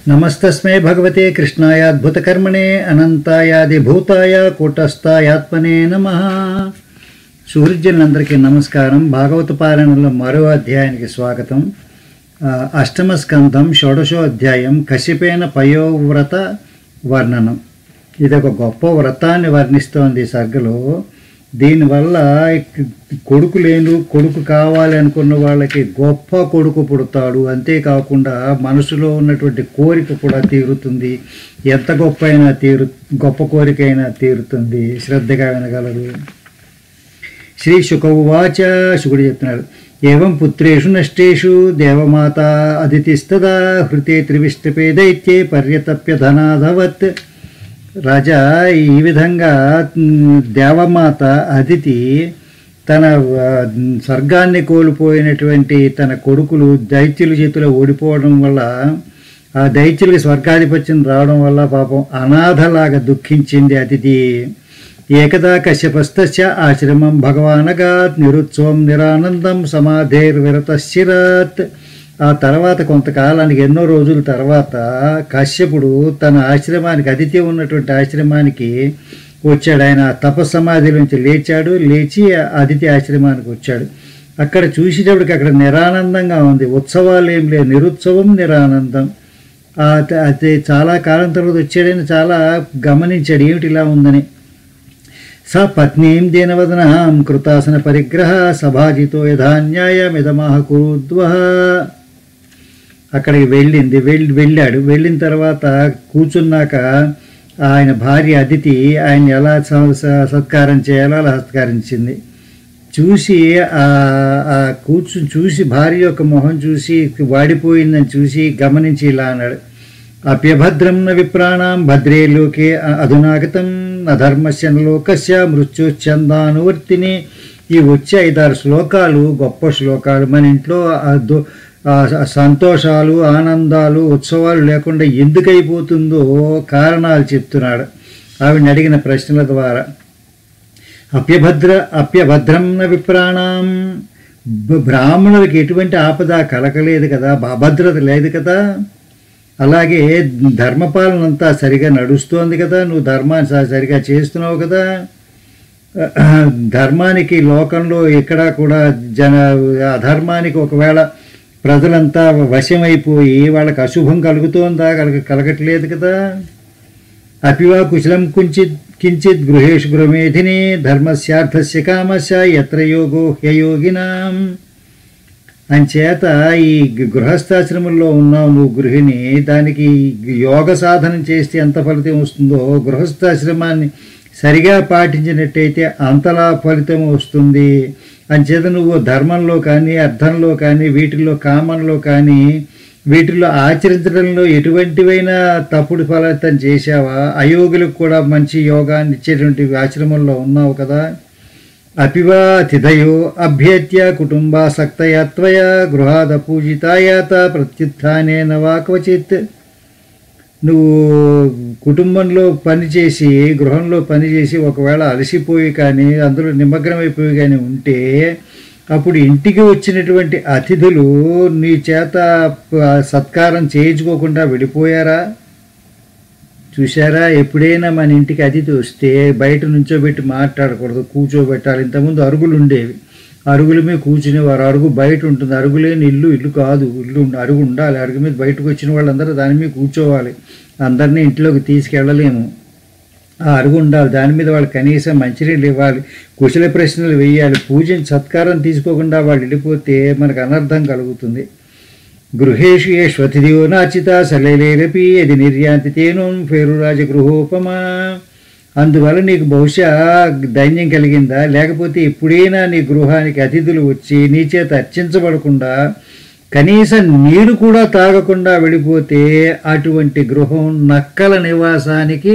నమస్తస్మై భగవతే కృష్ణాయ అద్భుతకర్మణే అనంతాయాదిభూతాయ కూటస్థాయాత్మనే నమ సూర్యులందరికీ నమస్కారం భాగవత పారాయణంలో మరో అధ్యాయానికి స్వాగతం ఆ, అష్టమ స్కంధం షోడశో అధ్యాయం కశిపేన పయోవ్రత వర్ణనం ఇది ఒక గొప్ప వ్రతాన్ని వర్ణిస్తోంది ఈ సర్గలో దీనివల్ల కొడుకు లేను కొడుకు కావాలి అనుకున్న వాళ్ళకి గొప్ప కొడుకు పుడతాడు అంతేకాకుండా మనసులో ఉన్నటువంటి కోరిక కూడా తీరుతుంది ఎంత గొప్ప అయినా తీరు గొప్ప కోరిక అయినా తీరుతుంది శ్రద్ధగా వినగలరు శ్రీ శుక ఉవాచ శుకుడు చెప్తున్నాడు ఏవం పుత్రేషు నష్టేషు దేవమాత అదితిస్తదా హృతే త్రివిష్టపే దైత్యే పర్యతప్య ధనాధవత్ రాజా ఈ విధంగా మ్, దేవమాత అదితి తన ఆ, స్వర్గాన్ని కోల్పోయినటువంటి తన కొడుకులు దైత్యుల చేతిలో ఓడిపోవడం వల్ల ఆ దైత్యులకి స్వర్గాధిపత్యం రావడం వల్ల పాపం అనాథలాగా దుఃఖించింది అతిథి ఏకదా కశ్యపస్తస్య ఆశ్రమం భగవానగాత్ నిరుత్సవం నిరానందం సమాధేర్విరతశిరాత్ ఆ తర్వాత కొంతకాలానికి ఎన్నో రోజుల తర్వాత కశ్యపుడు తన ఆశ్రమానికి అతిథి ఉన్నటువంటి ఆశ్రమానికి వచ్చాడు ఆయన తపస్సమాధి నుంచి లేచాడు లేచి అతిథి ఆశ్రమానికి వచ్చాడు అక్కడ చూసేటప్పటికి అక్కడ నిరానందంగా ఉంది ఉత్సవాలు ఏం లేవు నిరుత్సవం నిరానందం ఆ త- అది చాలా కాలం తర్వాత వచ్చాడని చాలా గమనించాడు ఏమిటి ఇలా ఉందని స పత్నీం దీనవదనాం కృతాసన పరిగ్రహ సభాజితో యథాన్యాయమిదమాహ కురుద్వ అక్కడికి వెళ్ళింది వెళ్ళి వెళ్ళాడు వెళ్ళిన తర్వాత కూర్చున్నాక ఆయన భార్య అదితి ఆయన ఎలా స- స- సత్కారం చేయాలో అలా సత్కరించింది చూసి ఆ ఆ కూర్చుని చూసి భార్య యొక్క మొహం చూసి వాడిపోయిందని చూసి గమనించి ఇలా అన్నాడు అప్యభద్రం న విప్రాణం భద్రే లోకే అ- అధునాగతం అధర్మస్య న లోకస్య మృత్యుచ్ఛందానువర్తిని ఈ వచ్చే ఐదారు శ్లోకాలు గొప్ప శ్లోకాలు మన ఇంట్లో ఆ దో- ఆ సంతోషాలు ఆనందాలు ఉత్సవాలు లేకుండా ఎందుకు అయిపోతుందో కారణాలు చెప్తున్నాడు ఆవిడని అడిగిన ప్రశ్నల ద్వారా అప్యభద్ర అప్యభద్రం న విప్రాణం బ- బ్రాహ్మణులకి ఎటువంటి ఆపద కలకలేదు కదా అభద్రత లేదు కదా అలాగే ధర్మపాలన అంతా సరిగా నడుస్తోంది కదా నువ్వు ధర్మాన్ని స- సరిగా చేస్తున్నావు కదా ధర్మానికి లోకంలో ఎక్కడా కూడా జన అధర్మానికి ఒకవేళ ప్రజలంతా వశమైపోయి వాళ్ళకి అశుభం కలుగుతోందా కలగ కలగట్లేదు కదా అపివా కుశలం కుంచిత్ కించిత్ గృహేషు గృహమేధిని ధర్మస్యార్థస్య కామస్య ఎత్ర యోగో హ్యయోగినాం అంచేత ఈ గృహస్థాశ్రమంలో ఉన్నావు నువ్వు గృహిణి దానికి యోగ సాధనం చేస్తే ఎంత ఫలితం వస్తుందో గృహస్థాశ్రమాన్ని సరిగా పాటించినట్టయితే అంతలా ఫలితం వస్తుంది అంచేత నువ్వు ధర్మంలో కానీ అర్థంలో కానీ వీటిల్లో కామంలో కానీ వీటిల్లో ఆచరించడంలో ఎటువంటివైనా తప్పుడు ఫలితం చేశావా అయోగులకు కూడా మంచి యోగాన్ని ఇచ్చేటువంటి ఆశ్రమంలో ఉన్నావు కదా అపివా తిథయో అభ్యేత్య కుటుంబాసక్తయ త్వయ గృహాద పూజితాయాత ప్రత్యుత్థానేన వా క్వచిత్ నువ్వు కుటుంబంలో పనిచేసి గృహంలో పనిచేసి ఒకవేళ అలసిపోయి కానీ అందులో నిమగ్నమైపోయి కానీ ఉంటే అప్పుడు ఇంటికి వచ్చినటువంటి అతిథులు నీ చేత ఆ, సత్కారం చేయించుకోకుండా వెళ్ళిపోయారా చూసారా ఎప్పుడైనా మన ఇంటికి అతిథి వస్తే బయట నుంచోబెట్టి మాట్లాడకూడదు కూర్చోబెట్టాలి ఇంతకుముందు అరుగులు ఉండేవి అరుగుల మీద కూర్చునేవారు అరుగు బయట ఉంటుంది అరుగు లేని ఇల్లు ఇల్లు కాదు ఇల్లు ఉండ- అరుగు ఉండాలి అరుగు మీద బయటకు వచ్చిన వాళ్ళందరూ దాని మీద కూర్చోవాలి అందరినీ ఇంట్లోకి తీసుకెళ్ళలేము ఆ అరుగు ఉండాలి దాని మీద వాళ్ళు కనీసం మంచినీళ్ళు ఇవ్వాలి కుశల ప్రశ్నలు వేయాలి పూజని సత్కారం తీసుకోకుండా వాళ్ళు వెళ్ళిపోతే మనకు అనర్థం కలుగుతుంది గృహేషు ఏష్వతిథియో నాచిత సలైలేరపి అది నిర్యాంతి తేనం ఫేరురాజ గృహోపమా అందువల్ల నీకు బహుశా దైన్యం కలిగిందా లేకపోతే ఎప్పుడైనా నీ గృహానికి అతిథులు వచ్చి నీ చేత అర్చించబడకుండా కనీసం నీరు కూడా తాగకుండా వెళ్ళిపోతే అటువంటి గృహం నక్కల నివాసానికి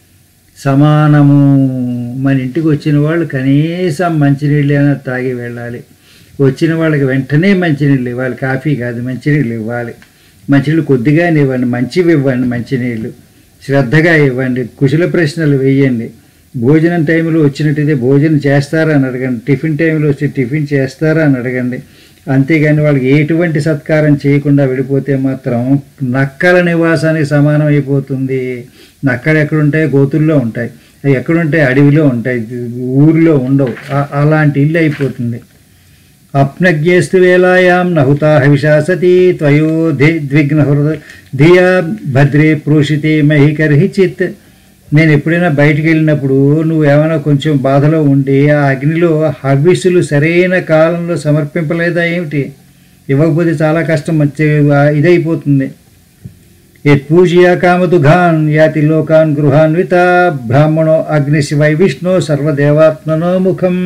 సమానము మన ఇంటికి వచ్చిన వాళ్ళు కనీసం మంచినీళ్ళైనా తాగి వెళ్ళాలి వచ్చిన వాళ్ళకి వెంటనే మంచినీళ్ళు ఇవ్వాలి కాఫీ కాదు మంచినీళ్ళు ఇవ్వాలి మంచినీళ్ళు కొద్దిగానే ఇవ్వండి మంచివి ఇవ్వండి మంచినీళ్ళు శ్రద్ధగా ఇవ్వండి కుశల ప్రశ్నలు వేయండి భోజనం టైంలో వచ్చినట్టయితే భోజనం చేస్తారా అని అడగండి టిఫిన్ టైంలో వచ్చి టిఫిన్ చేస్తారా అని అడగండి అంతేగాని వాళ్ళకి ఎటువంటి సత్కారం చేయకుండా వెళ్ళిపోతే మాత్రం నక్కల నివాసానికి సమానం అయిపోతుంది నక్కలు ఎక్కడుంటాయి గోతుల్లో ఉంటాయి అవి ఎక్కడుంటాయి అడవిలో ఉంటాయి ఊరిలో ఉండవు ఆ- అలాంటి ఇల్లు అయిపోతుంది అప్నజ్ఞేస్తు వేలాయాం నహుతా హవిషాసతి త్వయో ధి ద్విగ్న హృద ధియా భద్రే ప్రోషితే మహికర్హి చిత్ నేను ఎప్పుడైనా బయటికి వెళ్ళినప్పుడు నువ్వు ఏమైనా కొంచెం బాధలో ఉండి ఆ అగ్నిలో హవిస్సులు సరైన కాలంలో సమర్పింపలేదా ఏమిటి ఇవ్వకపోతే చాలా కష్టం వచ్చే ఇదైపోతుంది యత్పూజయ కామదుఘాన్ యాతి లోకాన్ గృహాన్విత బ్రాహ్మణో అగ్నిశివై విష్ణు సర్వదేవాత్మనో ముఖం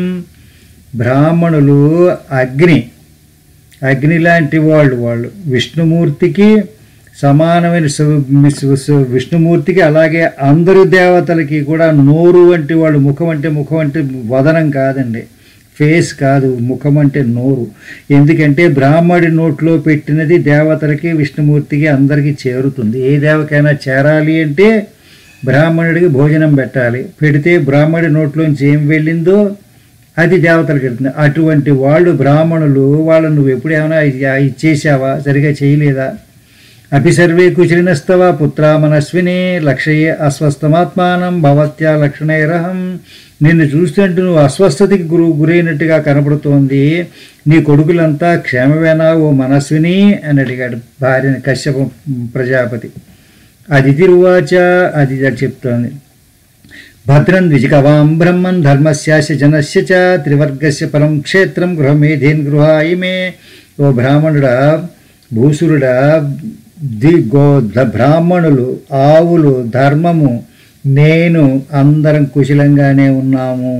బ్రాహ్మణులు అగ్ని అగ్ని లాంటి వాళ్ళు వాళ్ళు విష్ణుమూర్తికి సమానమైన సు- సు- సు- విష్ణుమూర్తికి అలాగే అందరు దేవతలకి కూడా నోరు వంటి వాళ్ళు ముఖం అంటే ముఖం అంటే వదనం కాదండి ఫేస్ కాదు ముఖం అంటే నోరు ఎందుకంటే బ్రాహ్మడి నోట్లో పెట్టినది దేవతలకి విష్ణుమూర్తికి అందరికీ చేరుతుంది ఏ దేవకైనా చేరాలి అంటే బ్రాహ్మణుడికి భోజనం పెట్టాలి పెడితే బ్రాహ్మడి నోట్లోంచి ఏం వెళ్ళిందో అది దేవతలకు వెళ్తుంది అటువంటి వాళ్ళు బ్రాహ్మణులు వాళ్ళను నువ్వు ఎప్పుడు ఏమైనా ఇ- ఇచ్చేసావా సరిగా చేయలేదా అపి సర్వే కుశలినస్తవ పుత్రా మనస్విని లక్షయే అస్వస్థమాత్మానం భవత్యా లక్షణైరహం నిన్ను చూస్తుంటే నువ్వు అస్వస్థతకి గురు గురైనట్టుగా కనపడుతోంది నీ కొడుకులంతా క్షేమమేనా ఓ మనస్విని అని అడిగాడు భార్యని కశ్యప ప్రజాపతి అదితిరువాచ అది చెప్తోంది భద్రం ద్విజికవాం బ్రహ్మన్ ధర్మస్యాశ జనస్య చ త్రివర్గస్య పరం క్షేత్రం గృహమేధీన్ గృహాయిమే ఓ బ్రాహ్మణుడా భూసురుడా ది గో ద బ్రాహ్మణులు ఆవులు ధర్మము నేను అందరం కుశలంగానే ఉన్నాము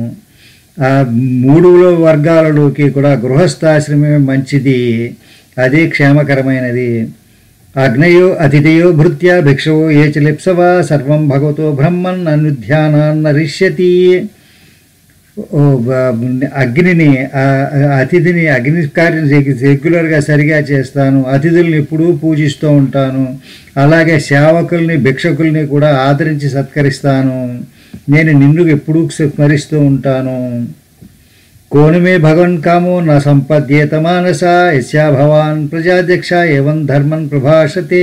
ఆ మూడులో వర్గాలలోకి కూడా గృహస్థాశ్రమమే మంచిది అదే క్షేమకరమైనది అగ్నయో అతిథయో భృత్య భిక్షవో ఏ చ లిప్సవ సర్వం భగవతో బ్రహ్మన్ అనుధ్యానాన్నరిష్యతి ఓ బ- అగ్నిని ఆ ఆ అతిథిని అగ్ని కార్యం రెగ్యు- రెగ్యులర్గా సరిగా చేస్తాను అతిథుల్ని ఎప్పుడూ పూజిస్తూ ఉంటాను అలాగే సేవకుల్ని భిక్షకుల్ని కూడా ఆదరించి సత్కరిస్తాను నేను నిన్ను ఎప్పుడూ స్మరిస్తూ ఉంటాను కోణమే భగవన్ కామో నా సంపద్యేత మానస యస్యా భవాన్ ప్రజాధ్యక్ష ఏవం ధర్మన్ ప్రభాషతే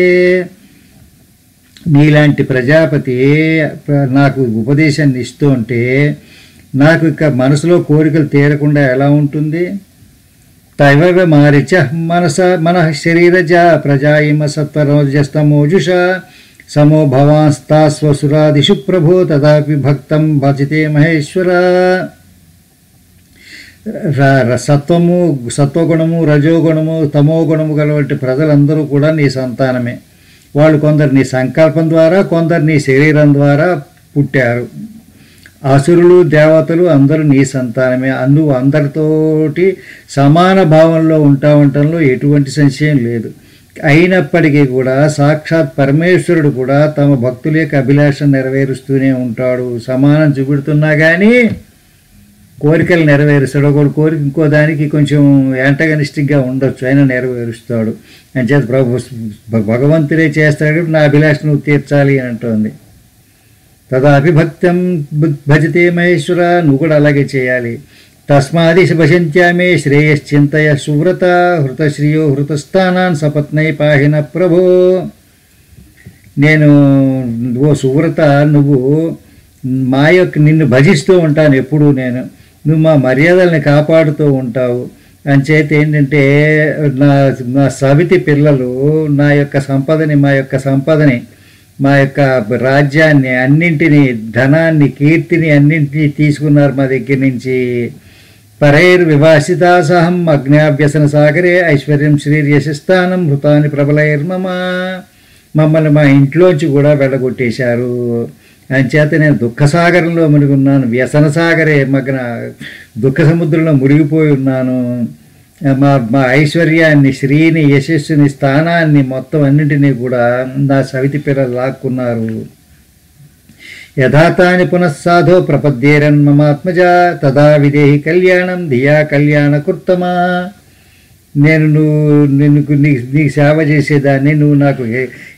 నీలాంటి ప్రజాపతి ప్ర- నాకు ఉపదేశాన్ని ఇస్తూ ఉంటే నాకు ఇక మనసులో కోరికలు తీరకుండా ఎలా ఉంటుంది తైవ మారిచ మనస మన శరీరజ ప్రజా ఇమ సత్వరోజస్తమోజుష సమో భవాస్తాస్వసురాదిషు ప్రభో తదాపి భక్తం భజితే మహేశ్వర ర- ర- సత్వము సత్వగుణము రజోగుణము తమోగుణము గలవంటి ప్రజలందరూ కూడా నీ సంతానమే వాళ్ళు కొందరు నీ సంకల్పం ద్వారా కొందరు నీ శరీరం ద్వారా పుట్టారు అసురులు దేవతలు అందరూ నీ సంతానమే నువ్వు అందరితోటి సమాన భావంలో ఉంటా ఉండటంలో ఎటువంటి సంశయం లేదు అయినప్పటికీ కూడా సాక్షాత్ పరమేశ్వరుడు కూడా తమ భక్తుల యొక్క అభిలాషం నెరవేరుస్తూనే ఉంటాడు సమానం చూపెడుతున్నా కానీ కోరికలు నెరవేరుస్తాడు ఒకడు కోరిక ఇంకో దానికి కొంచెం యాంటగనిస్టిక్గా ఉండొచ్చు ఆయన నెరవేరుస్తాడు అని చేత ప్రభు భ- భగవంతుడే చేస్తాడు నా అభిలాష నువ్వు తీర్చాలి అని అంటోంది తదాపి భక్తం భ- భజతే మహేశ్వర నువ్వు కూడా అలాగే చేయాలి తస్మాది భజంత్యామే శ్రేయశ్చింతయ సువ్రత హృతశ్రియో హృతస్థానాన్ సపత్నై పాహిన ప్రభో నేను ఓ సువ్రత నువ్వు మా యొక్క నిన్ను భజిస్తూ ఉంటాను ఎప్పుడూ నేను నువ్వు మా మర్యాదల్ని కాపాడుతూ ఉంటావు అంచేత ఏంటంటే నా నా సవితి పిల్లలు నా యొక్క సంపదని మా యొక్క సంపదని మా యొక్క రాజ్యాన్ని అన్నింటినీ ధనాన్ని కీర్తిని అన్నింటినీ తీసుకున్నారు మా దగ్గర నుంచి పరైర్ వివాసితా సహం అగ్నాభ్యసన సాగరే ఐశ్వర్యం శ్రీర్యశస్థానం హృతాని ప్రబలైర్మమ మమ్మల్ని మా ఇంట్లోంచి కూడా వెళ్ళగొట్టేశారు అంచేత నేను దుఃఖసాగరంలో మునిగున్నాను వ్యసన సాగరే మగ్న దుఃఖ సముద్రంలో మునిగిపోయి ఉన్నాను మా మా ఐశ్వర్యాన్ని శ్రీని యశస్సుని స్థానాన్ని మొత్తం అన్నింటినీ కూడా నా సవితి పిల్లలు లాక్కున్నారు యథాతాని పునఃసాధో ప్రపద్యేరన్ మమాత్మజ తదా విదేహి కళ్యాణం ధియా కళ్యాణ కుర్తమా నేను నువ్వు నిన్ను నీకు నీకు సేవ చేసేదాన్ని నువ్వు నాకు ఏ-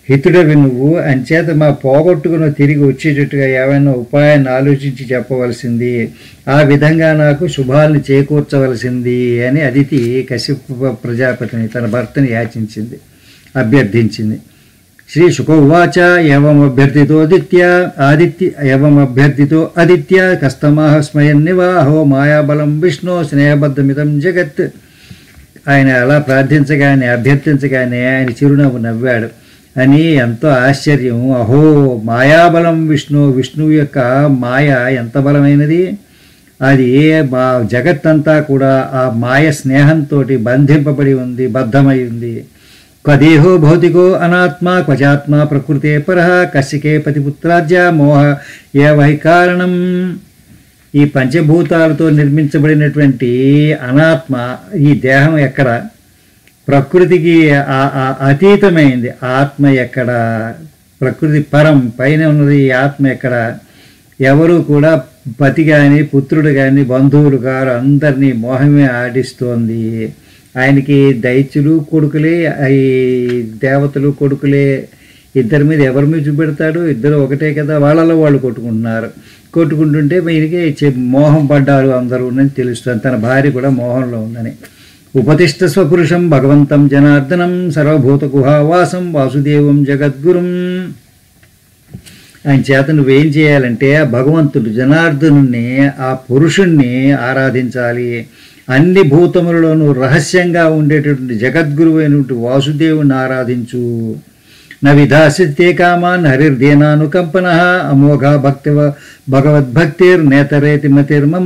హితుడవి నువ్వు అంచేత మా పోగొట్టుకుని తిరిగి వచ్చేటట్టుగా ఏమైనా ఉపాయాన్ని ఆలోచించి చెప్పవలసింది ఆ విధంగా నాకు శుభాలను చేకూర్చవలసింది అని అదితి కశ్యప ప్రజాపతిని తన భర్తని యాచించింది అభ్యర్థించింది శ్రీ శుకోవాచ ఏమభ్యర్థితో ఆదిత్య ఆదిత్య ఏమభ్యర్థితో ఆదిత్య కస్తమాహ స్మయన్నివా అహో మాయాబలం విష్ణు స్నేహబద్ధమితం జగత్ ఆయన అలా ప్రార్థించగానే అభ్యర్థించగానే ఆయన చిరునవ్వు నవ్వాడు అని ఎంతో ఆశ్చర్యం అహో మాయాబలం విష్ణు విష్ణువు యొక్క మాయ ఎంత బలమైనది అది మా జగత్తంతా కూడా ఆ మాయ స్నేహంతో బంధింపబడి ఉంది బద్ధమై ఉంది క్వదేహో భౌతికో అనాత్మ క్వచాత్మ ప్రకృతే పర కశ్యకే పతిపుత్రాజ్య మోహ ఏ వై కారణం ఈ పంచభూతాలతో నిర్మించబడినటువంటి అనాత్మ ఈ దేహం ఎక్కడ ప్రకృతికి ఆ- ఆ అతీతమైంది ఆత్మ ఎక్కడ ప్రకృతి పరం పైన ఉన్నది ఈ ఆత్మ ఎక్కడ ఎవరు కూడా పతి కానీ పుత్రుడు కానీ బంధువులు గారు అందరినీ మోహమే ఆడిస్తోంది ఆయనకి దైత్యులు కొడుకులే ఈ దేవతలు కొడుకులే ఇద్దరి మీద ఎవరి మీద చూపెడతాడు ఇద్దరు ఒకటే కదా వాళ్ళలో వాళ్ళు కొట్టుకుంటున్నారు కొట్టుకుంటుంటే ఈయనకి చె- మోహం పడ్డారు అందరూ అని తెలుస్తుంది తన భార్య కూడా మోహంలో ఉందని ఉపతిష్ట స్వపురుషం భగవంతం జనార్దనం సర్వభూత గుహావాసం వాసుదేవం జగద్గురుం ఆయన చేత నువ్వేం చేయాలంటే ఆ భగవంతుడు జనార్దనుణ్ణి ఆ పురుషుణ్ణి ఆరాధించాలి అన్ని భూతములలోనూ రహస్యంగా ఉండేటటువంటి జగద్గురువు అయినటువంటి వాసుదేవుని ఆరాధించు న విధాసితే కామాన్ హరిర్దేనానుకంపన అమోఘ భక్తి భగవద్భక్తిర్ నేతరేతి మతిర్మమ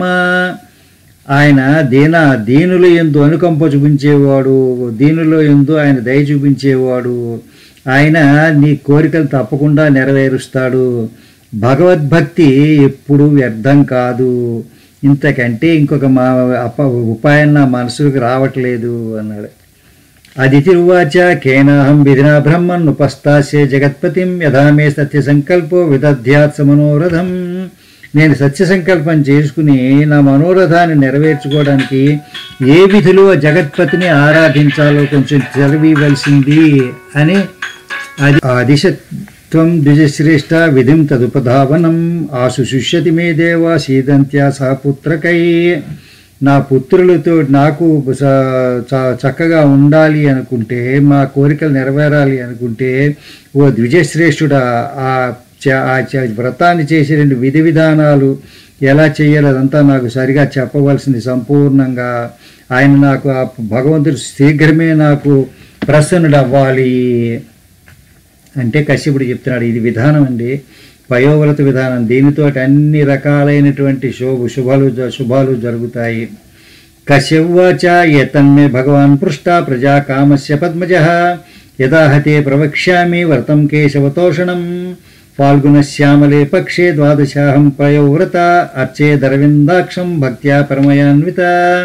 ఆయన దీన దీనుల ఎందు అనుకంప చూపించేవాడు దీనుల ఎందు ఆయన దయ చూపించేవాడు ఆయన నీ కోరికలు తప్పకుండా నెరవేరుస్తాడు భగవద్భక్తి ఎప్పుడు వ్యర్థం కాదు ఇంతకంటే ఇంకొక మా అప ఉపాయం నా మనసుకు రావట్లేదు అన్నాడు అదితి ఉవాచ కేనాహం విధినా బ్రహ్మన్ ఉపస్థాస్యే జగత్పతిం యథా మే సత్య సంకల్పో విదధ్యాత్ మనోరథం నేను సత్య సంకల్పం చేసుకుని నా మనోరథాన్ని నెరవేర్చుకోవడానికి ఏ విధిలో ఆ జగత్పతిని ఆరాధించాలో కొంచెం తెలవవలసింది అని అది ఆదిశత్వం ద్విజశ్రేష్ట విధిం తదుపధావనం ఆశు శుష్యతి మే దేవ సీదంత్యా సహ పుత్రకై నా పుత్రులతో నాకు స- చ- చక్కగా ఉండాలి అనుకుంటే మా కోరికలు నెరవేరాలి అనుకుంటే ఓ ద్విజశ్రేష్ఠుడా ఆ చ- ఆ చ- వ్రతాన్ని చేసే రెండు విధి విధానాలు ఎలా చేయాలో అదంతా నాకు సరిగా చెప్పవలసింది సంపూర్ణంగా ఆయన నాకు ఆ భగవంతుడు శీఘ్రమే నాకు ప్రసన్నుడు అవ్వాలి అంటే కశ్యపుడు చెప్తున్నాడు ఇది విధానం అండి పయోవ్రత విధానం దీనితో అన్ని రకాలైనటువంటి శోభ శుభాలు జ- శుభాలు జరుగుతాయి కశ్యవాచ ఏతన్మే భగవాన్ పృష్ట ప్రజా కామస్య పద్మజ యదాహతే ప్రవక్ష్యామి వ్రతం కేశవతోషణం ఫాల్గుణశ్యామలే పక్షే ద్వాదశాహం పయోవ్రత అర్చేదరవిందాక్షం భక్త్యా పరమయాన్విత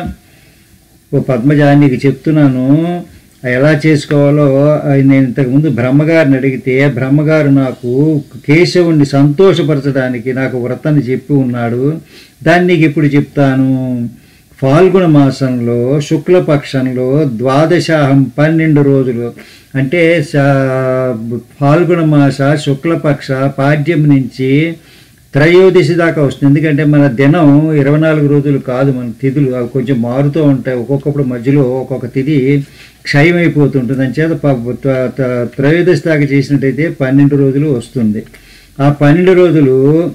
ఓ పద్మజ నీకు చెప్తున్నాను ఎలా చేసుకోవాలో అది నేను ఇంతకుముందు బ్రహ్మగారిని అడిగితే బ్రహ్మగారు నాకు కేశవుణ్ణి సంతోషపరచడానికి నాకు వ్రతాన్ని చెప్పి ఉన్నాడు దాన్ని నీకు ఇప్పుడు చెప్తాను ఫాల్గుణ మాసంలో శుక్లపక్షంలో ద్వాదశాహం పన్నెండు రోజులు అంటే సా- ఫాల్గుణ మాస శుక్లపక్ష పాడ్యం నుంచి త్రయోదశి దాకా వస్తుంది ఎందుకంటే మన దినం ఇరవై నాలుగు రోజులు కాదు మన తిథులు అవి కొంచెం మారుతూ ఉంటాయి ఒక్కొక్కప్పుడు మధ్యలో ఒక్కొక్క తిథి క్షయమైపోతుంటుంది అని చేత ప- త- త- త్రయోదశి దాకా చేసినట్టయితే పన్నెండు రోజులు వస్తుంది ఆ పన్నెండు రోజులు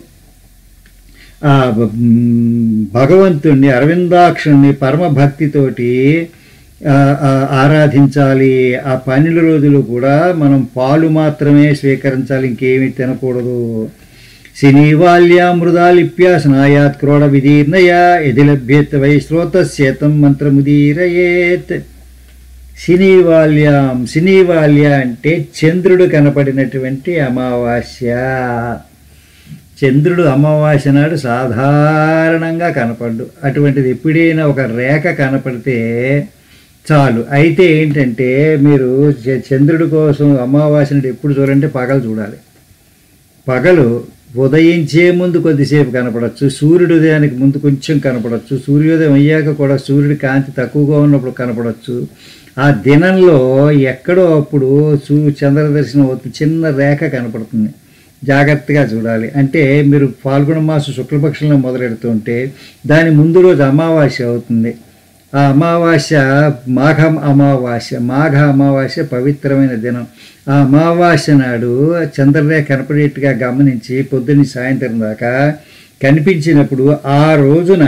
ఆ బ- మ్, భగవంతుణ్ణి అరవిందాక్షుణ్ణి పరమ భక్తితోటి ఆ, ఆ, ఆరాధించాలి ఆ పన్నెండు రోజులు కూడా మనం పాలు మాత్రమే స్వీకరించాలి ఇంకేమీ తినకూడదు శనివాల్యా మృదాలిప్య స్నాయాత్ క్రోడ విదీర్ణయ ఎది లభ్యేత్ వై శ్రోతస్యేతం మంత్రముదీరయేత్ శనివాల్యాం శనివాల్య అంటే చంద్రుడు కనపడినటువంటి అమావాస్య చంద్రుడు అమావాస్య నాడు సాధారణంగా కనపడ్డు అటువంటిది ఎప్పుడైనా ఒక రేఖ కనపడితే చాలు అయితే ఏంటంటే మీరు చ- చంద్రుడి కోసం అమావాస్య నాడు ఎప్పుడు చూడాలంటే పగలు చూడాలి పగలు ఉదయించే ముందు కొద్దిసేపు కనపడచ్చు సూర్యుడు ఉదయానికి ముందు కొంచెం కనపడచ్చు సూర్యోదయం అయ్యాక కూడా సూర్యుడి కాంతి తక్కువగా ఉన్నప్పుడు కనపడచ్చు ఆ దినంలో ఎక్కడో అప్పుడు సూ చంద్రదర్శనం అవుతుంది చిన్న రేఖ కనపడుతుంది జాగ్రత్తగా చూడాలి అంటే మీరు పాల్గొన మాసం శుక్లపక్షంలో మొదలెడుతుంటే దాని ముందు రోజు అమావాస్య అవుతుంది ఆ అమావాస్య మాఘ అమావాస్య మాఘ అమావాస్య పవిత్రమైన దినం ఆ అమావాస్య నాడు చంద్రరేఖ కనపడేట్టుగా గమనించి పొద్దున్న సాయంత్రం దాకా కనిపించినప్పుడు ఆ రోజున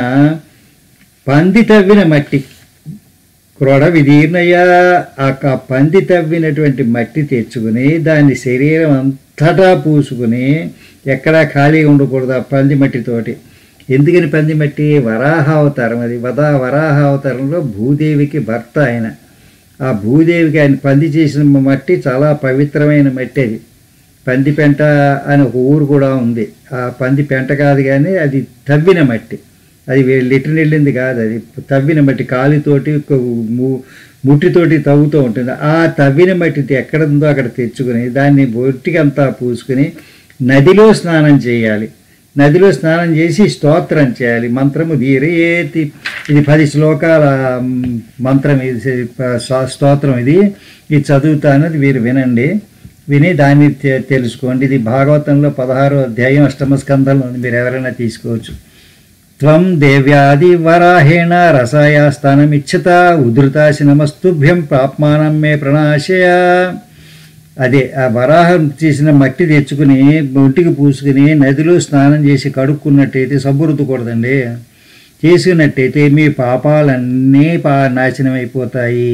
పంది తవ్విన మట్టి క్రోడ విదీర్ణయ ఆ క- పంది తవ్వినటువంటి మట్టి తెచ్చుకుని దాని శరీరం అంతటా పూసుకుని ఎక్కడా ఖాళీగా ఉండకూడదు ఆ పంది మట్టితోటి ఎందుకని పంది మట్టి వరాహావతారం అది వదా వరాహావతారంలో భూదేవికి భర్త ఆయన ఆ భూదేవికి ఆయన పంది చేసిన మట్టి చాలా పవిత్రమైన మట్టి అది పంది పెంట అని ఒక ఊరు కూడా ఉంది ఆ పంది పెంట కాదు కానీ అది తవ్విన మట్టి అది వే- లిటర్ వెళ్ళింది కాదు అది తవ్విన మట్టి కాలితోటి ఒక ము- ముట్టితోటి తవ్వుతూ ఉంటుంది ఆ తవ్విన మట్టి ఎక్కడ ఉందో అక్కడ తెచ్చుకుని దాన్ని బొట్టికంతా పూసుకుని నదిలో స్నానం చేయాలి నదిలో స్నానం చేసి స్తోత్రం చేయాలి మంత్రము ధీరేతి ఇది పది శ్లోకాల మ్, మంత్రం ఇది స్వ- స్తోత్రం ఇది ఇది చదువుతానది మీరు వినండి విని దాన్ని తె- తెలుసుకోండి ఇది భాగవతంలో పదహారో అధ్యాయం అష్టమ స్కంధంలో ఉంది. మీరు ఎవరైనా తీసుకోవచ్చు త్వం దేవ్యాది వరాహేణ రసాయాస్థానమిచ్చత ఉధృతాసి నమస్తుభ్యం ప్రాప్మానం మే ప్రణాశయ అదే ఆ వరాహం చేసిన మట్టి తెచ్చుకుని ఒంటికి పూసుకుని నదిలో స్నానం చేసి కడుక్కున్నట్టయితే సబ్బు రుద్దకూడదండి చేసుకున్నట్టయితే మీ పాపాలన్నీ పా నాశనం అయిపోతాయి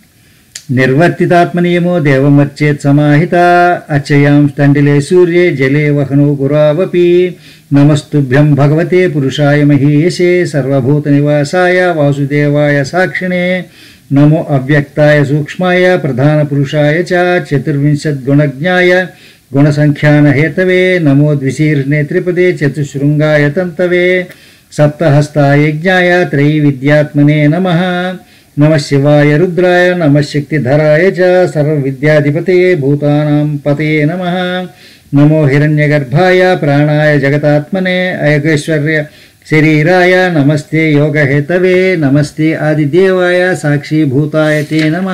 నిర్వర్తితాత్మనియమో దేవమర్చేత్ సమాహిత అచ్చయాం స్తండిలే సూర్యే జలే వహనో గురావపి నమస్తుభ్యం భగవతే పురుషాయ మహేశే సర్వభూత నివాసాయ వాసుదేవాయ సాక్షిణే నమో అవ్యక్తాయ సూక్ష్మాయ ప్రధాన పురుషాయ చ చతుర్వింశద్గుణజ్ఞాయ గుణసంఖ్యానహేతవే నమో ద్విశీర్ణే త్రిపదే చతుశృంగాయ తంతవే సప్తహస్తాయ యజ్ఞాయ త్రైవిద్యాత్మనే నమః నమ శివాయ రుద్రాయ నమ శక్తిధరాయ చ సర్వవిద్యాధిపతయే భూతానాం పతయే నమ నమో హిరణ్యగర్భాయ ప్రాణాయ జగతాత్మనే అయగేశ్వర్య శరీరాయ నమస్తే యోగహేతవే నమస్తే ఆదిదేవాయ సాక్షీభూతాయ తే నమ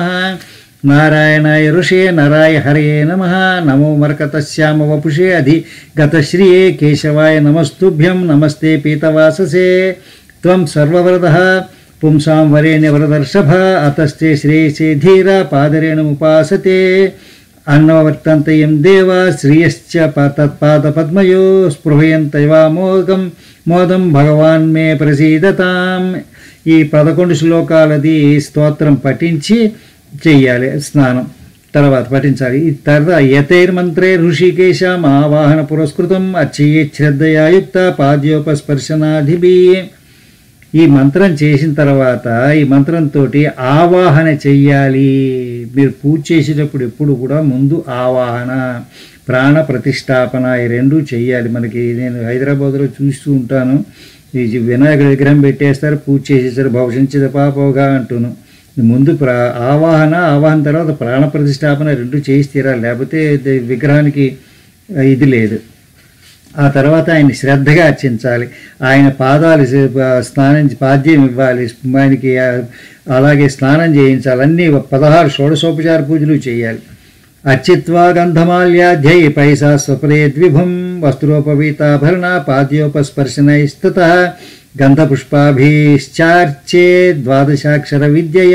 నారాయణాయ ఋషే నరాయ హరయే నమ నమో మరకతశ్యామ వపుషే అధి గతశ్రియే కేశవాయ నమస్తుభ్యం నమస్తే పీతవాససే త్వం సర్వవరదః పుంసాం వరేణ్య వరదర్షభ అతస్తే శ్రేయసే ధీర పాదరేణముపాసతే అన్నవర్తంతయం దేవ శ్రియశ్చ ప- తత్పాదపద్మయో స్పృహయంతైవామోగం మోదం భగవాన్ మే ప్రసీదతాం ఈ పదకొండు శ్లోకాలది స్తోత్రం పఠించి చెయ్యాలి స్నానం తర్వాత పఠించాలి ఈ తర్వాత యతైర్మంత్రే ఋషికేశం ఆవాహన పురస్కృతం అచ్చయ్యే శ్రద్ధయాయుక్త పాద్యోపస్పర్శనాధిభి ఈ మంత్రం చేసిన తర్వాత ఈ మంత్రంతో ఆవాహన చెయ్యాలి మీరు పూజ చేసేటప్పుడు ఎప్పుడు కూడా ముందు ఆవాహన ప్రాణ ప్రతిష్టాపన ఈ రెండు చెయ్యాలి మనకి నేను హైదరాబాద్లో చూస్తూ ఉంటాను ఈ వినాయకుడి విగ్రహం పెట్టేస్తారు పూజ చేసేసారు భవిష్యత్ పాపోగా అంటున్నాను ముందు ప్రా ఆవాహన ఆవాహన తర్వాత ప్రాణ ప్రతిష్టాపన రెండు చేసి తీరాలి లేకపోతే ఇది విగ్రహానికి ఇది లేదు ఆ తర్వాత ఆయన శ్రద్ధగా అర్చించాలి ఆయన పాదాలు సే- స్నానం పాద్యం ఇవ్వాలి ఆయనకి ఆ, అలాగే స్నానం చేయించాలి అన్నీ పదహారు షోడశోపచార పూజలు చేయాలి అర్చిత్వా గంధమాల్యాధ్యై పైసా స్వపరేద్విభుం వస్త్రోపవీతాభరణ పాద్యోపస్పర్శనైస్తుత గంధపుష్పాభీశ్చార్చే ద్వాదశాక్షర విద్యయ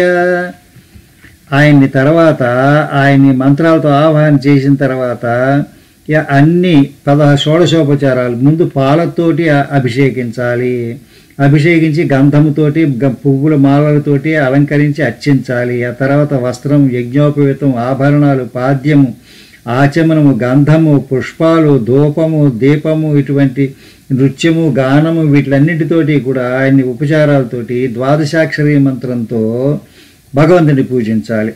ఆయన్ని తర్వాత ఆయన్ని మంత్రాలతో ఆవాహన చేసిన తర్వాత ఇక అన్ని పదహారు షోడశోపచారాలు ముందు పాలతోటి అ- అభిషేకించాలి అభిషేకించి గంధముతోటి గ- పువ్వుల మాలలతోటి అలంకరించి అర్చించాలి ఆ తర్వాత వస్త్రం యజ్ఞోపవీతం ఆభరణాలు పాద్యము ఆచమనము గంధము పుష్పాలు ధూపము దీపము ఇటువంటి నృత్యము గానము వీటిలన్నిటితోటి కూడా ఆయన్ని ఉపచారాలతోటి ద్వాదశాక్షరి మంత్రంతో భగవంతుని పూజించాలి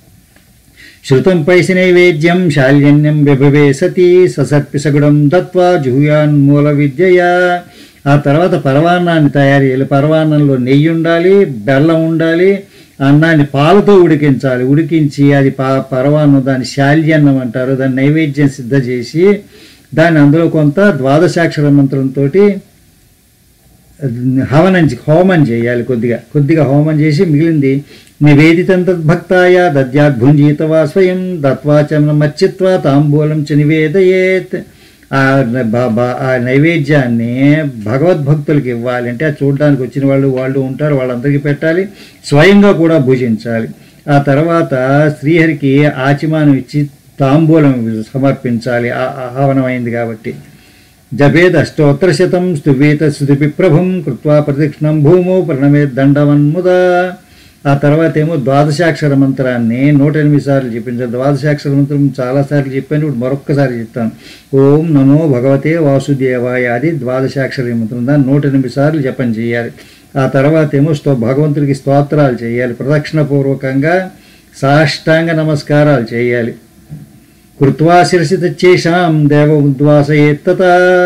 శృతం పైసి నైవేద్యం శాల్యన్యం విభవే సతి ససర్పిసగుడం దత్వా జూయాన్మూల విద్యయ ఆ తర్వాత పరవాన్నాన్ని తయారు చేయాలి పరవాన్నంలో నెయ్యి ఉండాలి బెల్లం ఉండాలి అన్నాన్ని పాలతో ఉడికించాలి ఉడికించి అది పా పరవాన్నం దాన్ని శాల్యన్నం అంటారు దాన్ని నైవేద్యం సిద్ధ చేసి దాన్ని అందులో కొంత ద్వాదశాక్షర మంత్రంతో హవనం చే- హోమం చేయాలి కొద్దిగా కొద్దిగా హోమం చేసి మిగిలింది నివేదితం తద్భక్తాయ దద్యాత్ భుంజీతవా స్వయం దత్వా చ మచ్చిత్వా తాంబూలం చ నివేదయేత్ ఆ న- బ- బ- ఆ నైవేద్యాన్ని భగవద్భక్తులకి ఇవ్వాలి అంటే అది చూడడానికి వచ్చిన వాళ్ళు వాళ్ళు ఉంటారు వాళ్ళందరికీ పెట్టాలి స్వయంగా కూడా భుజించాలి ఆ తర్వాత శ్రీహరికి ఆచిమానం ఇచ్చి తాంబూలం సమర్పించాలి ఆ ఆహ్వానం అయింది కాబట్టి జపేద్ అష్టోత్తరశతం స్తువేత స్థుతి ప్రభం కృత్వా ప్రదక్షిణం భూమో ప్రణమే దండవన్ముద ఆ తర్వాత ఏమో ద్వాదశాక్షర మంత్రాన్ని నూట ఎనిమిది సార్లు చెప్పించాలి ద్వాదశాక్షర మంత్రం చాలాసార్లు చెప్పాను ఇప్పుడు మరొక్కసారి చెప్తాను ఓం నమో భగవతే వాసుదేవాయ అది ద్వాదశాక్షర మంత్రం దాన్ని నూట ఎనిమిది సార్లు జపం చేయాలి ఆ తర్వాత ఏమో స్తో భగవంతుడికి స్తోత్రాలు చేయాలి ప్రదక్షిణపూర్వకంగా సాష్టాంగ నమస్కారాలు చేయాలి కృత్వా శిరసి తచ్చేషాం దేవ ఉద్వాసయేత్తత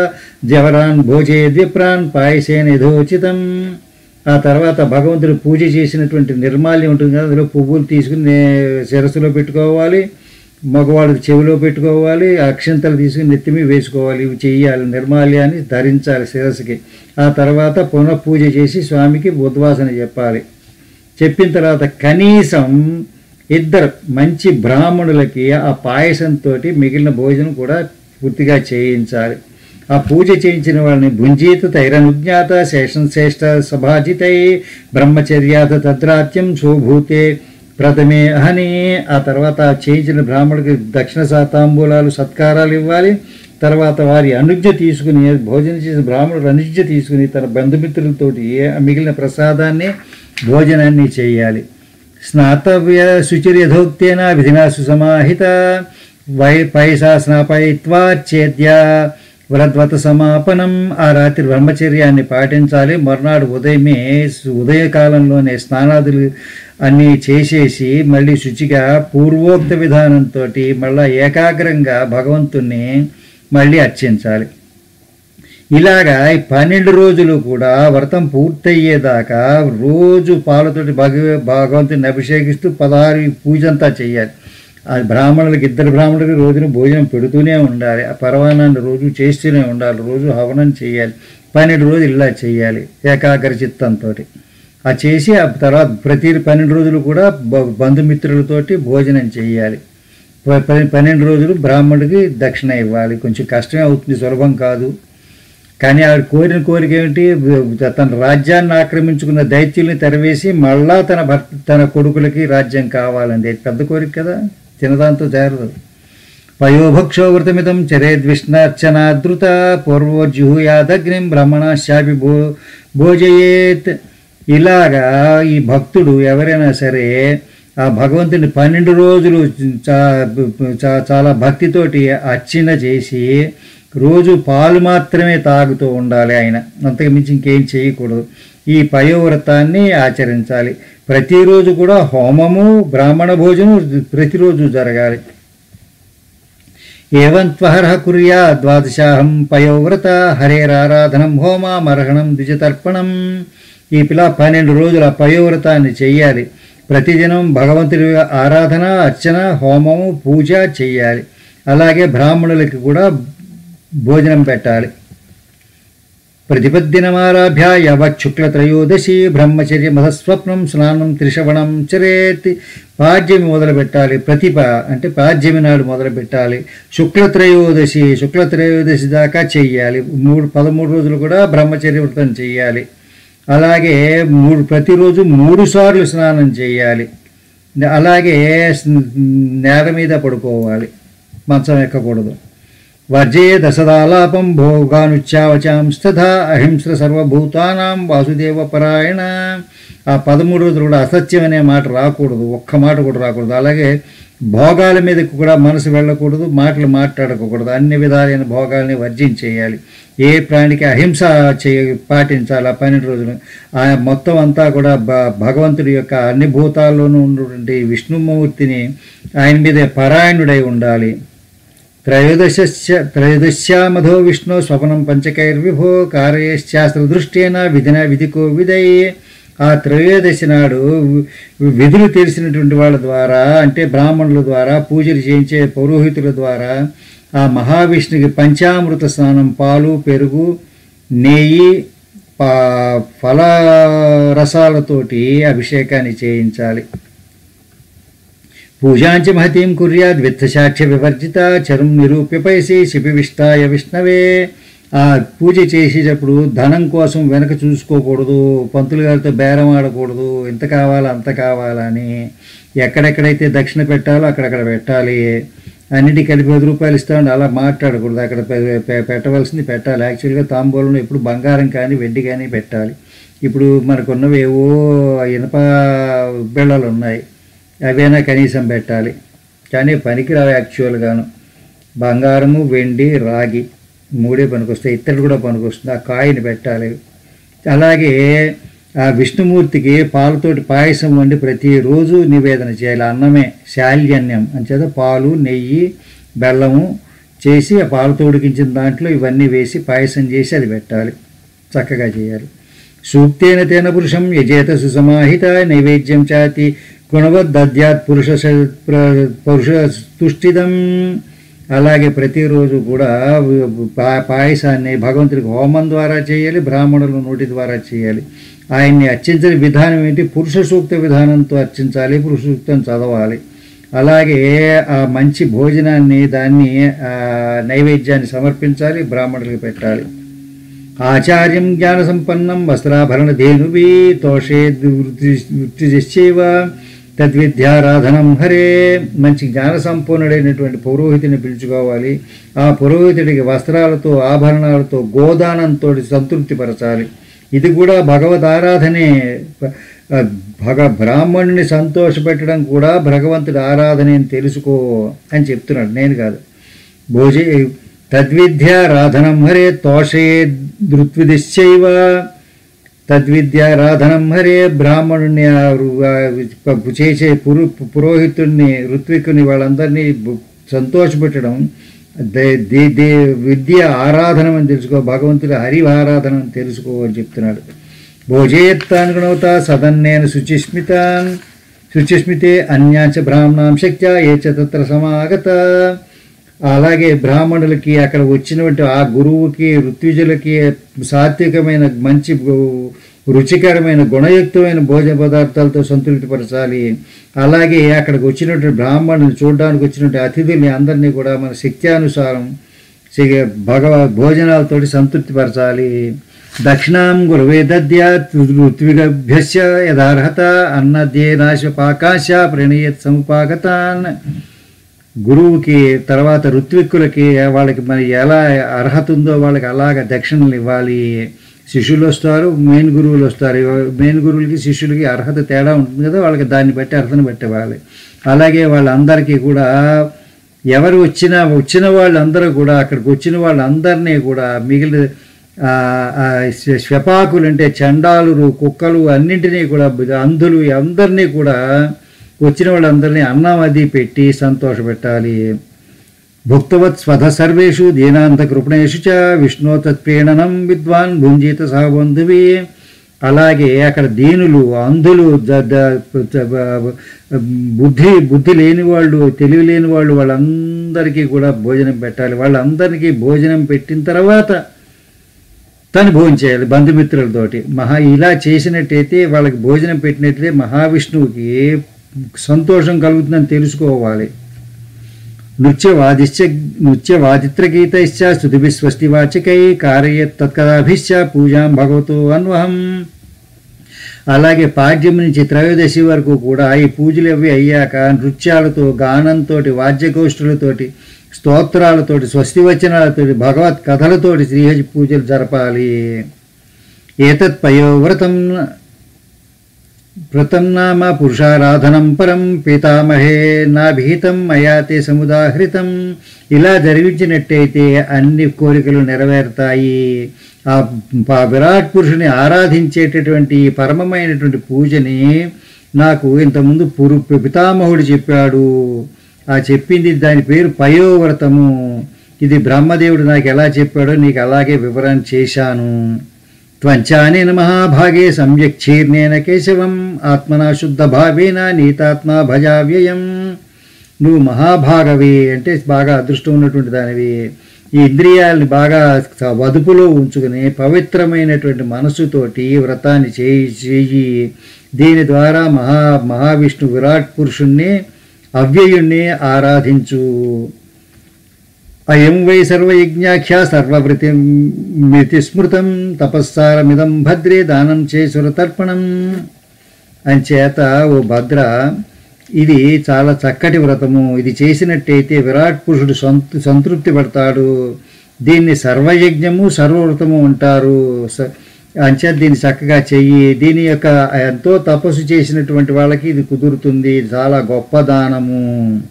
జవరాన్ భోజేద్ విప్రాన్ పాయసేన యథోచితం ఆ తర్వాత భగవంతుడు పూజ చేసినటువంటి నిర్మాల్యం ఉంటుంది కదా అందులో పువ్వులు తీసుకుని నే- శిరస్సులో పెట్టుకోవాలి మగవాడు చెవిలో పెట్టుకోవాలి అక్షంతలు తీసుకుని నెత్తిమి వేసుకోవాలి ఇవి చెయ్యాలి నిర్మాల్యాన్ని ధరించాలి శిరస్సుకి ఆ తర్వాత పునః పూజ చేసి స్వామికి ఉద్వాసన చెప్పాలి చెప్పిన తర్వాత కనీసం ఇద్దరు మంచి బ్రాహ్మణులకి ఆ పాయసంతో మిగిలిన భోజనం కూడా పూర్తిగా చేయించాలి ఆ పూజ చేయించిన వాళ్ళని భుంజీత తైరనుజ్ఞాత శేషం శ్రేష్ఠ సభాజితై బ్రహ్మచర్యాత తద్రాత్యం శోభూతే ప్రథమే అహని ఆ తర్వాత ఆ చేయించిన బ్రాహ్మణుడికి దక్షిణ సాతాంబూలాలు సత్కారాలు ఇవ్వాలి తర్వాత వారి అనుజ్ఞ తీసుకుని భోజనం చేసిన బ్రాహ్మణుడు అనుజ్ఞ తీసుకుని తన బంధుమిత్రులతోటి ఆ మిగిలిన ప్రసాదాన్ని భోజనాన్ని చేయాలి స్నాతవ్య శుచిర్యథోక్తేన విధినా సుసమాహిత వై పైసా స్నాపయిత్వా చేద్య వ్రద్వత సమాపనం ఆ రాత్రి బ్రహ్మచర్యాన్ని పాటించాలి మర్నాడు ఉదయమే ఉదయకాలంలోనే స్నానాదులు అన్నీ చేసేసి మళ్ళీ శుచిగా పూర్వోక్త విధానంతో మళ్ళా ఏకాగ్రంగా భగవంతుణ్ణి మళ్ళీ అర్చించాలి ఇలాగా ఈ పన్నెండు రోజులు కూడా వ్రతం పూర్తయ్యేదాకా రోజు పాలతోటి భగ భగవంతుని అభిషేకిస్తూ పదహారు పూజ అంతా చేయాలి ఆ బ్రాహ్మణులకి ఇద్దరు బ్రాహ్మణులకి రోజున భోజనం పెడుతూనే ఉండాలి ఆ పరవానాన్ని రోజు చేస్తూనే ఉండాలి రోజు హవనం చేయాలి పన్నెండు రోజులు ఇలా చేయాలి ఏకాగ్ర చిత్తంతో ఆ చేసి ఆ తర్వాత ప్రతి పన్నెండు రోజులు కూడా బ- బంధుమిత్రులతోటి భోజనం చేయాలి ప- ప- పన్నెండు రోజులు బ్రాహ్మణుడికి దక్షిణ ఇవ్వాలి కొంచెం కష్టమే అవుతుంది సులభం కాదు కానీ ఆవిడ కోరిన కోరిక ఏమిటి తన రాజ్యాన్ని ఆక్రమించుకున్న దైత్యుల్ని తెరవేసి మళ్ళా తన భర్త తన కొడుకులకి రాజ్యం కావాలండి అది పెద్ద కోరిక కదా చిన్నదాంతో చేరదు పయోభక్షో వ్రతమిదం చరేద్విష్ణార్చనాదృత పూర్వోజ్జుహూయాదగ్నిం బ్రహ్మణాశాపి భో భోజయేత్ ఇలాగా ఈ భక్తుడు ఎవరైనా సరే ఆ భగవంతుని పన్నెండు రోజులు చా చా- చాలా భక్తితోటి అర్చన చేసి రోజు పాలు మాత్రమే తాగుతూ ఉండాలి ఆయన అంతకు మించి ఇంకేం చేయకూడదు ఈ పయోవ్రతాన్ని ఆచరించాలి ప్రతిరోజు కూడా హోమము బ్రాహ్మణ భోజనం ప్రతిరోజు జరగాలి ఏవం త్వహర కుర్యా ద్వాదశాహం పయోవ్రత హరేరారాధనం హోమామర్హణం ద్విజతర్పణం ఈ పిల్ల పన్నెండు రోజుల పయోవ్రతాన్ని చెయ్యాలి ప్రతిదినం భగవంతుడి ఆరాధన అర్చన హోమము పూజ చెయ్యాలి అలాగే బ్రాహ్మణులకి కూడా భోజనం పెట్టాలి ప్రతిపద్దినమారాభ్య యవశుక్లత్రయోదశి బ్రహ్మచర్య మధస్వప్నం స్నానం త్రిశవణం చరేత్ పాడ్యమి మొదలు పెట్టాలి ప్రతిప అంటే పాడ్యమి నాడు మొదలు పెట్టాలి శుక్లత్రయోదశి శుక్లత్రయోదశి దాకా చెయ్యాలి మూడు పదమూడు రోజులు కూడా బ్రహ్మచర్య వ్రతం చెయ్యాలి అలాగే మూడు ప్రతిరోజు మూడు సార్లు స్నానం చేయాలి అలాగే స్- నేల మీద పడుకోవాలి మంచం ఎక్కకూడదు వర్జే దశదాలాపం భోగానుచ్చావచాం స్థథా అహింస సర్వభూతానాం వాసుదేవ పరాయణ ఆ పదమూడు రోజులు కూడా అసత్యం అనే మాట రాకూడదు ఒక్క మాట కూడా రాకూడదు అలాగే భోగాల మీదకి కూడా మనసు వెళ్ళకూడదు మాటలు మాట్లాడకూడదు అన్ని విధాలైన భోగాల్ని వర్జించేయాలి ఏ ప్రాణికి అహింస చేయ పాటించాలి ఆ పన్నెండు రోజులు ఆ మొత్తం అంతా కూడా భ భగవంతుడి యొక్క అన్ని భూతాల్లోనూ ఉన్నటువంటి విష్ణుమూర్తిని ఆయన మీదే పరాయణుడై ఉండాలి త్రయోదశస్య త్రయోదశ్యామధో విష్ణు స్వపనం పంచకైర్విభో కార్యశాస్త్రదృష్టేన విధిన విధికో విధయే ఆ త్రయోదశి నాడు వి- విధులు తెలిసినటువంటి వాళ్ళ ద్వారా అంటే బ్రాహ్మణుల ద్వారా పూజలు చేయించే పౌరోహితుల ద్వారా ఆ మహావిష్ణుకి పంచామృత స్నానం పాలు పెరుగు నెయ్యి పా ఫల రసాలతోటి అభిషేకాన్ని చేయించాలి పూజాంచ మహతీం కుర్యాద్ విత్తసాక్ష్య వివర్జిత చరం నిరూప్య పైసి శిపివిష్టాయ విష్ణవే ఆ పూజ చేసేటప్పుడు ధనం కోసం వెనక చూసుకోకూడదు పంతులు గారితో బేరం ఆడకూడదు ఇంత కావాలా అంత కావాలా అని ఎక్కడెక్కడైతే దక్షిణ పెట్టాలో అక్కడక్కడ పెట్టాలి అన్నిటి కలిపి పది రూపాయలు ఇస్తామండి అలా మాట్లాడకూడదు అక్కడ పె- పె- పెట్టవలసింది పెట్టాలి యాక్చువల్గా తాంబూలంలో ఎప్పుడు బంగారం కానీ వెండి కానీ పెట్టాలి ఇప్పుడు మనకున్నవి ఏవో ఇనప బిళ్ళలు ఉన్నాయి అవైనా కనీసం పెట్టాలి కానీ పనికిరావు యాక్చువల్గాను బంగారము వెండి రాగి మూడే పనికొస్తాయి ఇత్తడి కూడా పనికొస్తుంది ఆ కాయని పెట్టాలి అలాగే ఆ విష్ణుమూర్తికి పాలతోటి పాయసం వండి ప్రతిరోజు నివేదన చేయాలి అన్నమే శాల్యన్యం అంచేత పాలు నెయ్యి బెల్లము చేసి ఆ పాలతో ఉడికించిన దాంట్లో ఇవన్నీ వేసి పాయసం చేసి అది పెట్టాలి చక్కగా చేయాలి సూక్తేన తేన పురుషం యజేత సుసమాహిత నైవేద్యం చాతి గుణవద్దద్యాత్ పురుష స- ప్ర- పురుష తుష్టిదం అలాగే ప్రతిరోజు కూడా పా- పాయసాన్ని భగవంతుడికి హోమం ద్వారా చేయాలి బ్రాహ్మణుల నోటి ద్వారా చేయాలి ఆయన్ని అర్చించిన విధానం ఏంటి పురుష సూక్త విధానంతో అర్చించాలి పురుష సూక్తం చదవాలి అలాగే ఆ మంచి భోజనాన్ని దాన్ని ఆ, నైవేద్యాన్ని సమర్పించాలి బ్రాహ్మణులకు పెట్టాలి ఆచార్యం జ్ఞాన సంపన్నం వస్త్రాభరణ ధేనువి తోషే వృత్తిశ్చైవ తద్విద్యారాధనం హరే మంచి జ్ఞాన సంపూర్ణుడైనటువంటి పురోహితుని పిలుచుకోవాలి ఆ పురోహితుడికి వస్త్రాలతో ఆభరణాలతో గోదానంతో సంతృప్తిపరచాలి ఇది కూడా భగవద్ ఆరాధనే ఆ, భగ బ్రాహ్మణుని సంతోషపెట్టడం కూడా భగవంతుడి ఆరాధనే అని తెలుసుకో అని చెప్తున్నాడు నేను కాదు భోజే తద్విద్యారాధనం హరే తోషే ధృత్విదిశ్చైవ తద్విద్యారాధనం హరే బ్రాహ్మణుని ఆ రు- ఆ ప- చేసే పురు పురోహితుడిని ఋత్వికుని వాళ్ళందరినీ బు- సంతోషపెట్టడం దే- దే- దే విద్య ఆరాధన అని తెలుసుకో భగవంతుడి హరి ఆరాధన అని తెలుసుకో అని చెప్తున్నాడు భోజేత్తానుగుణవత సదన్నేన శుచిస్మితాన్ శుచిస్మితే అన్యాచ బ్రాహ్మణాం శక్త్యా ఏ చ తత్ర సమాగత అలాగే బ్రాహ్మణులకి అక్కడ వచ్చినటువంటి ఆ గురువుకి ఋత్విజులకి సాత్వికమైన మంచి గు- రుచికరమైన గుణయుక్తమైన భోజన పదార్థాలతో సంతృప్తిపరచాలి అలాగే అక్కడికి వచ్చినటువంటి బ్రాహ్మణుని చూడడానికి వచ్చినటువంటి అతిథుల్ని అందరినీ కూడా మన శక్త్యానుసారం సి- భగవ భోజనాలతోటి సంతృప్తిపరచాలి దక్షిణాం గురవే దద్యాత్ ఋత్విగభ్యస్య యథార్హత అన్నద్యేనాశ పాకాశ ప్రణయత్ సముపాగతాన్ గురువుకి తర్వాత ఋత్విక్కులకి వాళ్ళకి మరి ఎలా అర్హత ఉందో వాళ్ళకి అలాగ దక్షిణలు ఇవ్వాలి శిష్యులు వస్తారు మెయిన్ గురువులు వస్తారు మెయిన్ గురువులకి శిష్యులకి అర్హత తేడా ఉంటుంది కదా వాళ్ళకి దాన్ని బట్టి అర్హతను బట్టి ఇవ్వాలి అలాగే వాళ్ళందరికీ కూడా ఎవరు వచ్చినా వచ్చిన వాళ్ళందరూ కూడా అక్కడికి వచ్చిన వాళ్ళందరినీ కూడా మిగిలిన ఆ, ఆ, శ్వ- శ్వపాకులు అంటే చండాలురు కుక్కలు అన్నింటినీ కూడా అంధులు అందరినీ కూడా వచ్చిన వాళ్ళందరినీ అన్నం అది పెట్టి సంతోషపెట్టాలి భుక్తవత్ స్వధ సర్వేషు దీనాంత కృపణేషు చ విష్ణు తత్ప్రీణనం విద్వాన్ భుంజిత సహబంధువి అలాగే అక్కడ దీనులు అంధులు ద- ద- ద- బుద్ధి బుద్ధి లేని వాళ్ళు తెలివి లేని వాళ్ళు వాళ్ళందరికీ కూడా భోజనం పెట్టాలి వాళ్ళందరికీ భోజనం పెట్టిన తర్వాత తను భోజనం చేయాలి బంధుమిత్రులతోటి మహా ఇలా చేసినట్టయితే వాళ్ళకి భోజనం పెట్టినట్లయితే మహావిష్ణువుకి సంతోషం కలుగుతుందని తెలుసుకోవాలి నృత్యవాదిశ్చ నృత్యవాదిత్రగీతైశ్చ స్తుతిభి స్వస్తివాచకై కారయత్ తత్కదాభిశ్చ పూజాం భగవతో అన్వహం అలాగే పాడ్యం నుంచి త్రయోదశి వరకు కూడా ఈ పూజలు అవి అయ్యాక నృత్యాలతో గానంతో వాద్యగోష్ఠులతోటి స్తోత్రాలతోటి స్వస్తి వచనాలతోటి భగవత్ కథలతోటి శ్రీహరి పూజలు జరపాలి ఏతత్ పయోవ్రతం వ్రతం నామ పురుషారాధనం పరం పీతామహే నాభిహితం మయాతే సముదాహృతం ఇలా జరిగించినట్టయితే అన్ని కోరికలు నెరవేరుతాయి ఆ ప- విరాట్ పురుషుని ఆరాధించేటటువంటి ఈ పరమమైనటువంటి పూజని నాకు ఇంతకుముందు పురు పితామహుడు చెప్పాడు ఆ చెప్పింది దాని పేరు పయోవ్రతము ఇది బ్రహ్మదేవుడు నాకు ఎలా చెప్పాడో నీకు అలాగే వివరణ చేశాను త్వంచానేన మహాభాగే సమ్యక్ క్షీర్ణేన కేశవం ఆత్మనా శుద్ధ భావేన నీతాత్మా భజావ్యయం నువ్వు మహాభాగవి అంటే బాగా అదృష్టం ఉన్నటువంటి దానివి ఈ ఇంద్రియాలని బాగా వదుపులో ఉంచుకుని పవిత్రమైనటువంటి మనసుతోటి ఈ వ్రతాన్ని చేయి చేయి దీని ద్వారా మహా మహావిష్ణు విరాట్ పురుషుణ్ణి అవ్యయుణ్ణి ఆరాధించు అయం వై సర్వయజ్ఞాఖ్య సర్వవృతి మితి స్మృతం తపస్సారమిదం భద్రే దానం చేసురతర్పణం అంచేత ఓ భద్ర ఇది చాలా చక్కటి వ్రతము ఇది చేసినట్టయితే విరాట్ పురుషుడు సంతృ సంతృప్తి పడతాడు దీన్ని సర్వయజ్ఞము సర్వవ్రతము అంటారు స- అంచేత దీన్ని చక్కగా చెయ్యి దీని యొక్క ఎంతో తపస్సు చేసినటువంటి వాళ్ళకి ఇది కుదురుతుంది ఇది చాలా గొప్ప దానము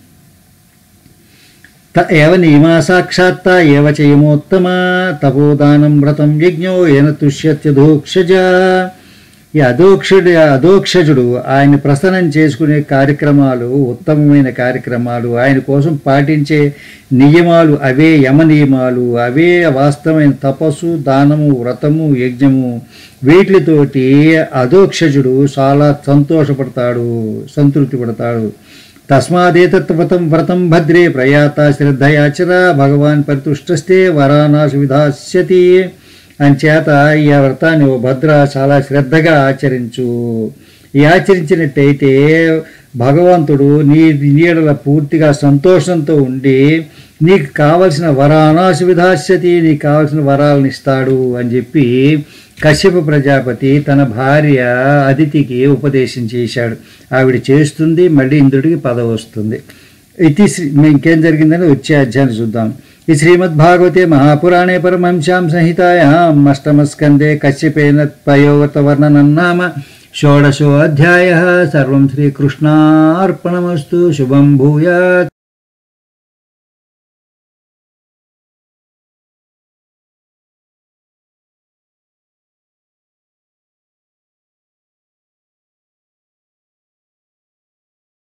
త ఏవ నియమా సాక్షాత్త ఏవ చయమోత్తమ తపోదానం వ్రతం యజ్ఞో ఏన తుష్యత్యధోక్షజ ఈ అధోక్షుడు అధోక్షజుడు ఆయన ప్రసన్నం చేసుకునే కార్యక్రమాలు ఉత్తమమైన కార్యక్రమాలు ఆయన కోసం పాటించే నియమాలు అవే యమ నియమాలు అవే వాస్తవమైన తపస్సు దానము వ్రతము యజ్ఞము వీటితోటి అధోక్షజుడు చాలా సంతోషపడతాడు సంతృప్తి పడతాడు తస్మాదేతత్ వ్రతం వ్రతం భద్రే ప్రయాత శ్రద్ధయాచర భగవాన్ పరితుష్టస్తే వరానాశు విధాస్యతి అంచేత ఈ వ్రతాన్ని ఓ భద్ర చాలా శ్రద్ధగా ఆచరించు ఈ ఆచరించినట్టయితే భగవంతుడు నీ నీడల పూర్తిగా సంతోషంతో ఉండి నీకు కావలసిన వరానాశు విధాస్యతి నీకు కావలసిన వరాలను ఇస్తాడు అని చెప్పి కశ్యప ప్రజాపతి తన భార్య అదితికి ఉపదేశం చేశాడు ఆవిడ చేస్తుంది మళ్ళీ ఇంద్రుడికి పదవి వస్తుంది ఇది శ్రీ- ఇంకేం జరిగిందని వచ్చే అధ్యాయం చూద్దాం ఈ శ్రీమద్భాగవతే మహాపురాణే పరమహంస్యాం సంహితాయాం అష్టమస్కందే కశ్యపేన పయోవత వర్ణనం నామ షోడశోऽध्यायः सर्वं श्रीकृष्णार्पणमस्तु शुभं भूयात्